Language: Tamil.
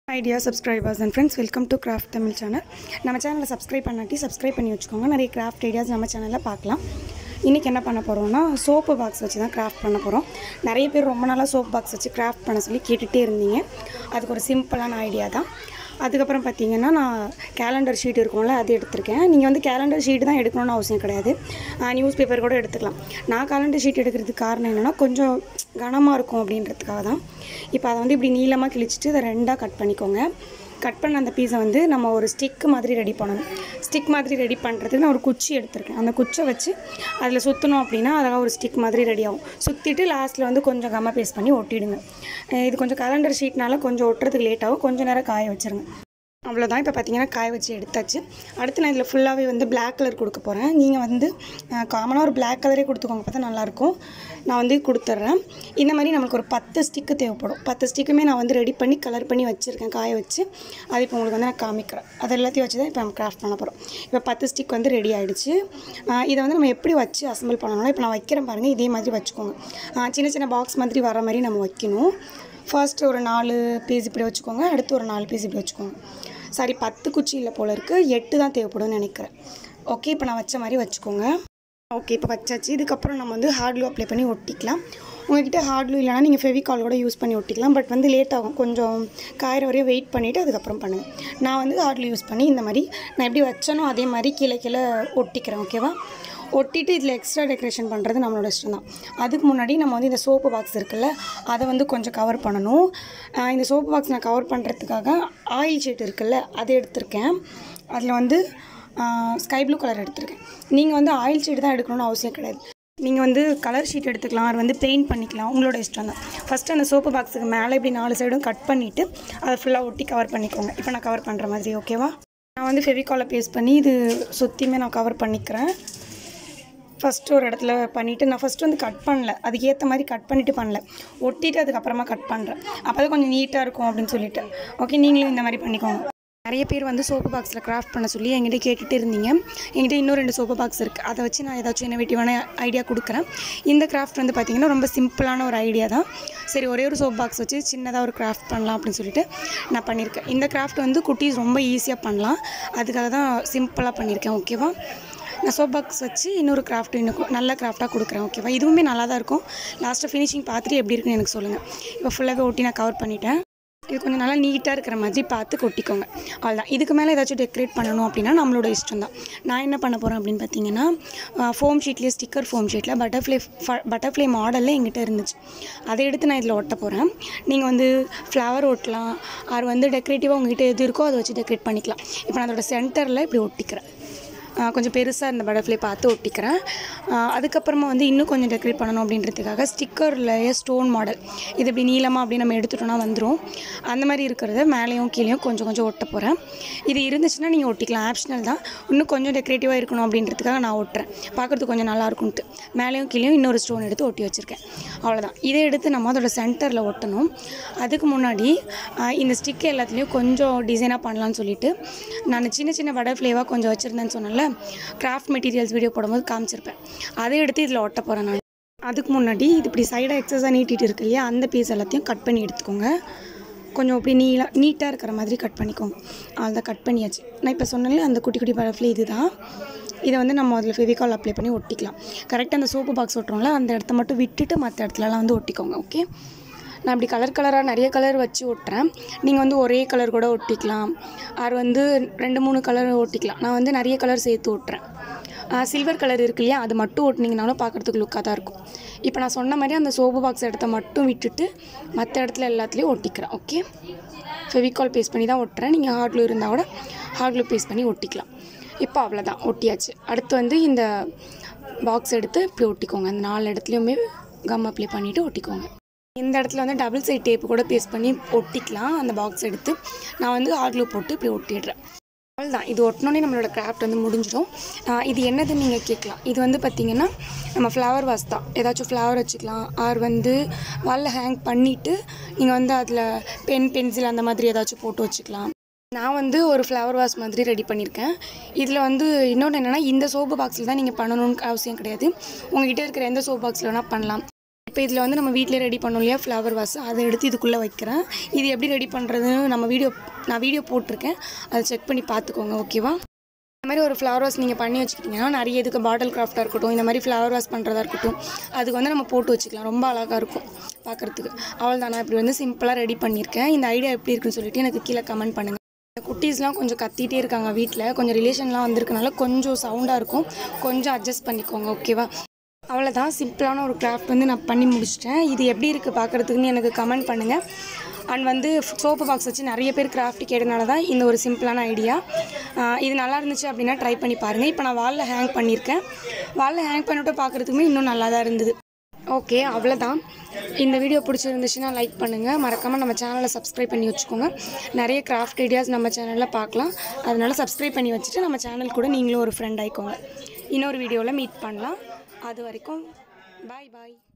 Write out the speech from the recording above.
idea subscribers and friends welcome to craft Tamil channel நம்ம சேனலை சப்ஸ்கிரைப் பண்ணாட்டி சப்ஸ்கிரைப் பண்ணி வச்சுக்கோங்க நிறைய கிராஃப்ட் ஐடியாஸ் நம்ம சேனலில் பார்க்கலாம் இன்றைக்கி என்ன பண்ண போகிறோம்னா சோப்பு பாக்ஸ் வச்சு தான் கிராஃப்ட் பண்ண போகிறோம் நிறைய பேர் ரொம்ப நாளாக சோப் பாக்ஸ் வச்சு கிராஃப்ட் பண்ண சொல்லி கேட்டுகிட்டே இருந்தீங்க அதுக்கு ஒரு சிம்பிளான ஐடியா தான் அதுக்கப்புறம் பார்த்தீங்கன்னா நான் கேலண்டர் ஷீட் இருக்கும்ல அது எடுத்திருக்கேன் நீங்கள் வந்து கேலண்டர் ஷீட் தான் எடுக்கணும்னு அவசியம் கிடையாது நியூஸ் பேப்பர் கூட எடுத்துக்கலாம் நான் கேலண்டர் ஷீட் எடுக்கிறதுக்கு காரணம் என்னென்னா கொஞ்சம் கனமாக இருக்கும் அப்படின்றதுக்காக தான் இப்போ அதை வந்து இப்படி நீளமாக கிழிச்சிட்டு இதை ரெண்டாக கட் பண்ணிக்கோங்க கட் பண்ண அந்த பீஸை வந்து நம்ம ஒரு ஸ்டிக் மாதிரி ரெடி பண்ணணும் ஸ்டிக் மாதிரி ரெடி பண்ணுறதுக்கு நான் ஒரு குச்சி எடுத்திருக்கேன் அந்த குச்சை வச்சு அதில் சுற்றணும் அப்படின்னா அழகாக ஒரு ஸ்டிக் மாதிரி ரெடி ஆகும் சுற்றிட்டு லாஸ்ட்டில் வந்து கொஞ்சம் கம்ம பேஸ்ட் பண்ணி ஒட்டிடுங்க அஹ் இது கொஞ்சம் கலண்டர் ஷீட்னால கொஞ்சம் ஒட்டுறதுக்கு லேட் ஆகும் கொஞ்சம் நேரம் காய வச்சிருங்க அவ்வளோதான் இப்போ பார்த்தீங்கன்னா காய வச்சு எடுத்தாச்சு அடுத்து நான் இதில் ஃபுல்லாகவே வந்து Black கலர் கொடுக்க போகிறேன் நீங்கள் வந்து காமனாக ஒரு Black கலரே கொடுத்துக்கோங்க பார்த்தா நல்லாயிருக்கும் நான் வந்து கொடுத்துட்றேன் இந்த மாதிரி நம்மளுக்கு ஒரு பத்து ஸ்டிக்கு தேவைப்படும் பத்து ஸ்டிக்குமே நான் வந்து ரெடி பண்ணி கலர் பண்ணி வச்சுருக்கேன் காய வச்சு அது இப்போ உங்களுக்கு வந்து நான் காமிக்கிறேன் அது எல்லாத்தையும் வச்சு தான் இப்போ நம்ம கிராஃப்ட் பண்ண போகிறோம் இப்போ பத்து ஸ்டிக் வந்து ரெடி ஆகிடுச்சு இதை வந்து நம்ம எப்படி வச்சு அசம்பிள் பண்ணணும்னா இப்போ நான் வைக்கிறேன் பாருங்கள் இதே மாதிரி வச்சுக்கோங்க ஆஹ் சின்ன சின்ன பாக்ஸ் மாதிரி வர மாதிரி நம்ம வைக்கணும் ஃபர்ஸ்ட் ஒரு நாலு பீஸ் இப்படி வச்சுக்கோங்க அடுத்து ஒரு நாலு பீஸ் இப்படி வச்சுக்கோங்க சாரி பத்து குச்சி இல்லை போல இருக்குது எட்டு தான் தேவைப்படும்னு நினைக்கிறேன் ஓகே இப்போ நான் வச்ச மாதிரி வச்சுக்கோங்க ஓகே இப்போ வச்சாச்சு இதுக்கப்புறம் நம்ம வந்து ஹார்ட் க்ளூ அப்ளை பண்ணி ஒட்டிக்கலாம் உங்ககிட்ட ஹார்ட் க்ளூ இல்லைனா நீங்கள் ஃபெவிகால் கூட யூஸ் பண்ணி ஒட்டிக்கலாம் பட் வந்து லேட் ஆகும் கொஞ்சம் காயிற வரையும் வெயிட் பண்ணிவிட்டு அதுக்கப்புறம் பண்ணுங்கள் நான் வந்து ஹார்ட் க்ளூ யூஸ் பண்ணி இந்த மாதிரி நான் எப்படி வச்சேனோ அதே மாதிரி கீழே கீழே ஒட்டிக்கிறேன் ஓகேவா ஒட்டிட்டு இதில் எக்ஸ்ட்ரா டெக்கரேஷன் பண்ணுறது நம்மளோட இஷ்டம் தான் அதுக்கு முன்னாடி நம்ம வந்து இந்த சோப்பு பாக்ஸ் இருக்குல்ல அதை வந்து கொஞ்சம் கவர் பண்ணணும் ஆஹ் இந்த சோப்பு பாக்ஸ் நான் கவர் பண்ணுறதுக்காக ஆயில் ஷீட் இருக்குல்ல அதை எடுத்திருக்கேன் அதில் வந்து ஸ்கை ப்ளூ கலர் எடுத்திருக்கேன் நீங்கள் வந்து ஆயில் ஷீட் தான் எடுக்கணும்னு அவசியம் கிடையாது நீங்கள் வந்து கலர் ஷீட் எடுத்துக்கலாம் அது வந்து பெயிண்ட் பண்ணிக்கலாம் உங்களோட இஷ்டம் தான் ஃபஸ்ட்டு அந்த சோப்பு பாக்ஸுக்கு மேலே இப்படி நாலு சைடும் கட் பண்ணிவிட்டு அதை ஃபுல்லாக ஒட்டி கவர் பண்ணிக்கோங்க இப்போ நான் கவர் பண்ணுற மாதிரி ஓகேவா நான் வந்து ஃபெவிகாலை பேஸ்ட் பண்ணி இது சுற்றியுமே நான் கவர் பண்ணிக்கிறேன் ஃபஸ்ட்டு ஒரு இடத்துல பண்ணிவிட்டு நான் ஃபஸ்ட்டு வந்து கட் பண்ணல அதுக்கு ஏற்ற மாதிரி கட் பண்ணிவிட்டு பண்ணல ஒட்டிட்டு அதுக்கப்புறமா கட் பண்ணுறேன் அப்போ தான் கொஞ்சம் நீட்டாக இருக்கும் அப்படின்னு சொல்லிட்டு ஓகே நீங்களும் இந்த மாதிரி பண்ணிக்கோங்க நிறைய பேர் வந்து சோப்பு பாக்ஸில் கிராஃப்ட் பண்ண சொல்லி என்கிட்ட கேட்டுட்டு இருந்தீங்க என்கிட்ட இன்னும் ரெண்டு சோப்பு பாக்ஸ் இருக்குது அதை வச்சு நான் ஏதாச்சும் இன்னோவேட்டிவான ஐடியா கொடுக்குறேன் இந்த கிராஃப்ட் வந்து பார்த்திங்கன்னா ரொம்ப சிம்பிளான ஒரு ஐடியா தான் சரி ஒரே ஒரு சோப் பாக்ஸ் வச்சு சின்னதாக ஒரு கிராஃப்ட் பண்ணலாம் அப்படின்னு சொல்லிட்டு நான் பண்ணியிருக்கேன் இந்த கிராஃப்ட் வந்து குட்டீஸ் ரொம்ப ஈஸியாக பண்ணலாம் அதுக்காக தான் சிம்பிளாக பண்ணியிருக்கேன் ஓகேவா நான் சோப் பாக்ஸ் வச்சு இன்னொரு கிராஃப்ட் இன்னும் கு- நல்ல கிராஃப்டாக கொடுக்குறேன் ஓகேவா இதுவுமே நல்லா தான் இருக்கும் லாஸ்ட்டாக ஃபினிஷிங் பார்த்துட்டு எப்படி இருக்குன்னு எனக்கு சொல்லுங்கள் இப்போ ஃபுல்லாகவே ஒட்டி நான் கவர் பண்ணிட்டேன் இது கொஞ்சம் நல்லா நீட்டாக இருக்கிற மாதிரி பார்த்து கொட்டிக்கோங்க அவ்வளோதான் இதுக்கு மேலே ஏதாச்சும் டெக்கரேட் பண்ணணும் அப்படின்னா நம்மளோட இஷ்டம் தான் நான் என்ன பண்ண போகிறேன் அப்படின்னு பார்த்தீங்கன்னா ஃபோம் ஷீட்லேயே ஸ்டிக்கர் ஃபோம் ஷீட்டில் பட்டர்ஃப்ளை பட்டர்ஃப்ளை மாடலில் எங்கிட்ட இருந்துச்சு அதை எடுத்து நான் இதில் ஒட்ட போகிறேன் நீங்கள் வந்து ஃப்ளவர் ஒட்டலாம் அது வந்து டெக்கரேட்டிவாக உங்ககிட்ட எது இருக்கோ அதை வச்சு டெக்கரேட் பண்ணிக்கலாம் இப்போ நான் அதோட சென்டரில் இப்படி ஒட்டிக்கிறேன் ஆஹ் கொஞ்சம் பெருசாக இருந்த பட்டர்ஃப்ளை பார்த்து ஒட்டிக்கிறேன் ஆஹ் அதுக்கப்புறமா வந்து இன்னும் கொஞ்சம் டெக்கரேட் பண்ணணும் அப்படின்றதுக்காக ஸ்டிக்கர்லேயே ஸ்டோன் மாடல் இது இப்படி நீளமாக அப்படி நம்ம எடுத்துட்டோம்னா வந்துடும் அந்த மாதிரி இருக்கிறத மேலேயும் கீழேயும் கொஞ்சம் கொஞ்சம் ஒட்ட போகிறேன் இது இருந்துச்சுன்னா நீங்கள் ஒட்டிக்கலாம் ஆப்ஷனல் தான் இன்னும் கொஞ்சம் டெக்கரேட்டிவாக இருக்கணும் அப்படின்றதுக்காக நான் ஒட்டுறேன் பார்க்குறதுக்கு கொஞ்சம் நல்லா இருக்கும்ட்டு மேலேயும் கீழேயும் இன்னொரு ஸ்டோன் எடுத்து ஒட்டி வச்சுருக்கேன் அவ்வளோதான் இதை எடுத்து நம்ம அதோட சென்டரில் ஒட்டணும் அதுக்கு முன்னாடி ஆஹ் இந்த ஸ்டிக் எல்லாத்துலேயும் கொஞ்சம் டிசைனாக பண்ணலான்னு சொல்லிட்டு நான் சின்ன சின்ன பட்டர்ஃப்ளைவாக கொஞ்சம் வச்சுருந்தேன்னு சொன்னேன்ல கிராஃப்ட் மெட்டீரியல்ஸ் வீடியோ போடும்போது காமிச்சிருப்பேன் அதை எடுத்து இதில் ஒட்ட போகிறேன் நான் அதுக்கு முன்னாடி இது இப்படி சைடாக எக்ஸஸாக நீட்டிட்டு இருக்கு இல்லையா அந்த பீஸ் எல்லாத்தையும் கட் பண்ணி எடுத்துக்கோங்க கொஞ்சம் அப்படி நீளாக நீட்டாக இருக்கிற மாதிரி கட் பண்ணிக்கோங்க அதை கட் பண்ணியாச்சு நான் இப்போ சொன்னேன்ல அந்த குட்டி குட்டி பட்டர்ஃப்ளை இது தான் இதை வந்து நம்ம அதில் ஃபெவிகால் அப்ளை பண்ணி ஒட்டிக்கலாம் கரெக்டாக அந்த சோப்பு பாக்ஸ் ஒட்டுறோம்ல அந்த இடத்த மட்டும் விட்டுட்டு மற்ற இடத்துலலாம் வந்து ஒட்டிக்கோங்க ஓகே நான் இப்படி கலர் கலராக நிறைய கலர் வச்சு ஒட்டுறேன் நீங்கள் வந்து ஒரே கலர் கூட ஒட்டிக்கலாம் அது வந்து ரெண்டு மூணு கலர் ஒட்டிக்கலாம் நான் வந்து நிறைய கலர் சேர்த்து ஒட்டுறேன் சில்வர் கலர் இருக்கு இல்லையா அது மட்டும் ஒட்டினீங்கனாலும் பார்க்குறதுக்கு லுக்காக தான் இருக்கும் இப்போ நான் சொன்ன மாதிரி அந்த சோப்பு பாக்ஸ் இடத்த மட்டும் விட்டுட்டு மற்ற இடத்துல எல்லாத்துலேயும் ஒட்டிக்கிறேன் ஓகே ஃபெவிகால் பேஸ்ட் பண்ணி தான் ஒட்டுறேன் நீங்கள் ஹார்ட்லூ இருந்தால் கூட ஹார்ட்லூ பேஸ்ட் பண்ணி ஒட்டிக்கலாம் இப்போ அவ்வளோதான் ஒட்டியாச்சு அடுத்து வந்து இந்த பாக்ஸ் எடுத்து இப்படி ஒட்டிக்கோங்க அந்த நாலு இடத்துலையுமே கம் அப்ளை பண்ணிவிட்டு ஒட்டிக்கோங்க இந்த இடத்துல வந்து டபுள் சைட் டேப்பு கூட பேஸ்ட் பண்ணி ஒட்டிக்கலாம் அந்த பாக்ஸ் எடுத்து நான் வந்து ஹார்ட்லூ போட்டு இப்படி ஒட்டிடுறேன் அவ்வளோதான் இது ஒட்டினோடனே நம்மளோட கிராஃப்ட் வந்து முடிஞ்சிடும் ஆஹ் இது என்னதுன்னு நீங்கள் கேட்கலாம் இது வந்து பார்த்திங்கன்னா நம்ம ஃப்ளவர் வாஸ் தான் ஏதாச்சும் ஃப்ளவர் வச்சுக்கலாம் ஆர் வந்து வாலில் ஹேங் பண்ணிவிட்டு நீங்கள் வந்து அதில் பென் பென்சில் அந்த மாதிரி ஏதாச்சும் போட்டு வச்சுக்கலாம் நான் வந்து ஒரு ஃப்ளவர் வாஸ் மாதிரி ரெடி பண்ணியிருக்கேன் இதில் வந்து இன்னொன்று என்னென்னா இந்த சோப்பு பாக்ஸில் தான் நீங்கள் பண்ணணும்னு அவசியம் கிடையாது உங்ககிட்ட இருக்கிற எந்த சோப்பு பாக்ஸில் வேணால் பண்ணலாம் இப்போ இதில் வந்து நம்ம வீட்டிலே ரெடி பண்ணோம் இல்லையா ஃப்ளவர் வாஸ் அதை எடுத்து இதுக்குள்ளே வைக்கிறேன் இது எப்படி ரெடி பண்ணுறதுன்னு நம்ம வீடியோ நான் வீடியோ போட்டிருக்கேன் அதை செக் பண்ணி பார்த்துக்கோங்க ஓகேவா இந்த மாதிரி ஒரு ஃப்ளவர் வாஸ் நீங்கள் பண்ணி வச்சுக்கிட்டிங்கன்னா நிறைய இதுக்கு பாட்டில் கிராஃப்டாக இருக்கட்டும் இந்த மாதிரி ஃப்ளவர் வாஸ் பண்ணுறதா இருக்கட்டும் அதுக்கு வந்து நம்ம போட்டு வச்சுக்கலாம் ரொம்ப அழகாக இருக்கும் பார்க்குறதுக்கு அவள் தான் நான் இப்படி வந்து சிம்பிளாக ரெடி பண்ணியிருக்கேன் இந்த ஐடியா எப்படி இருக்குன்னு சொல்லிட்டு எனக்கு கீழே கமெண்ட் பண்ணுங்கள் இந்த குட்டீஸ்லாம் கொஞ்சம் கத்திட்டே இருக்காங்க வீட்டில் கொஞ்சம் ரிலேஷன்லாம் வந்திருக்கனால கொஞ்சம் சவுண்டாக இருக்கும் கொஞ்சம் அட்ஜஸ்ட் பண்ணிக்கோங்க ஓகேவா அவ்வளோதான் சிம்பிளான ஒரு கிராஃப்ட் வந்து நான் பண்ணி முடிச்சிட்டேன் இது எப்படி இருக்குது பார்க்குறதுக்குன்னு எனக்கு கமெண்ட் பண்ணுங்கள் அண்ட் வந்து சோப்பு பாக்ஸ் வச்சு நிறைய பேர் கிராஃப்ட் கேட்டனால தான் இந்த ஒரு சிம்பிளான ஐடியா இது நல்லா இருந்துச்சு அப்படின்னா ட்ரை பண்ணி பாருங்கள் இப்போ நான் வாலில் ஹேங் பண்ணியிருக்கேன் வாலில் ஹேங் பண்ணிவிட்டு பார்க்குறதுக்குமே இன்னும் நல்லா தான் இருந்தது ஓகே அவ்வளோதான் இந்த வீடியோ பிடிச்சிருந்துச்சுன்னா லைக் பண்ணுங்கள் மறக்காமல் நம்ம சேனலை சப்ஸ்கிரைப் பண்ணி வச்சுக்கோங்க நிறைய கிராஃப்ட் ஐடியாஸ் நம்ம சேனலில் பார்க்கலாம் அதனால சப்ஸ்கிரைப் பண்ணி வச்சுட்டு நம்ம சேனல் கூட நீங்களும் ஒரு ஃப்ரெண்ட் ஆயிக்கோங்க இன்னொரு வீடியோவில் மீட் பண்ணலாம் அது வரைக்கும் பாய் பாய்